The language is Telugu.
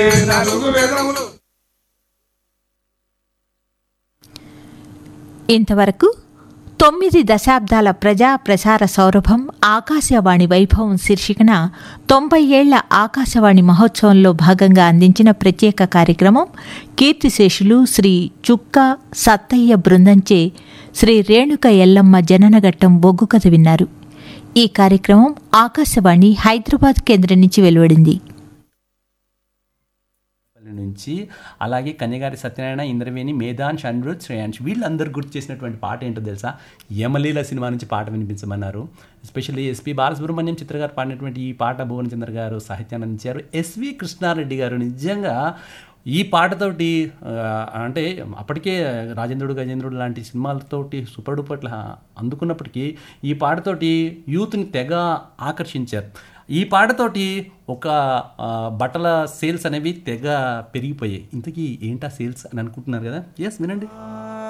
నాలుగు వేదములు ఇంతవరకు తొమ్మిది దశాబ్దాల ప్రజా ప్రసార సౌరభం ఆకాశవాణి వైభవం శీర్షికన తొంభై ఏళ్ల ఆకాశవాణి మహోత్సవంలో భాగంగా అందించిన ప్రత్యేక కార్యక్రమం కీర్తిశేషులు శ్రీ చుక్క సత్తయ్య బృందంచే శ్రీ రేణుక ఎల్లమ్మ జననఘట్టం బొగ్గు కథ విన్నారు ఈ కార్యక్రమం ఆకాశవాణి హైదరాబాద్ కేంద్రం నుంచి వెలువడింది పల్లి నుంచి అలాగే కన్యగారి సత్యనారాయణ ఇంద్రవేణి మేధాన్ షణ్రుద్ శ్రేయాంష్ వీళ్ళందరూ గుర్తు చేసినటువంటి పాట ఏంటో తెలుసా యమలీల సినిమా నుంచి పాట వినిపించమన్నారు ఎస్పెషల్లీ ఎస్పి బాలసుబ్రహ్మణ్యం చిత్ర గారు పాడినటువంటి ఈ పాట భువనచంద్ర గారు సాహిత్యాన్ని అందించారు ఎస్వి కృష్ణారెడ్డి గారు నిజంగా ఈ పాటతోటి ఆ, అంటే అప్పటికే రాజేంద్రుడు గజేంద్రుడు లాంటి సినిమాలతోటి సూపర్ డూపర్ల అందుకున్నప్పటికీ ఈ పాటతోటి యూత్ని తెగ ఆకర్షించారు ఈ పాటతోటి ఒక ఆ, బట్టల సేల్స్ అనేవి తెగ పెరిగిపోయాయి ఇంతకీ ఏంటా సేల్స్ అని అనుకుంటున్నారు కదా ఎస్ వినండి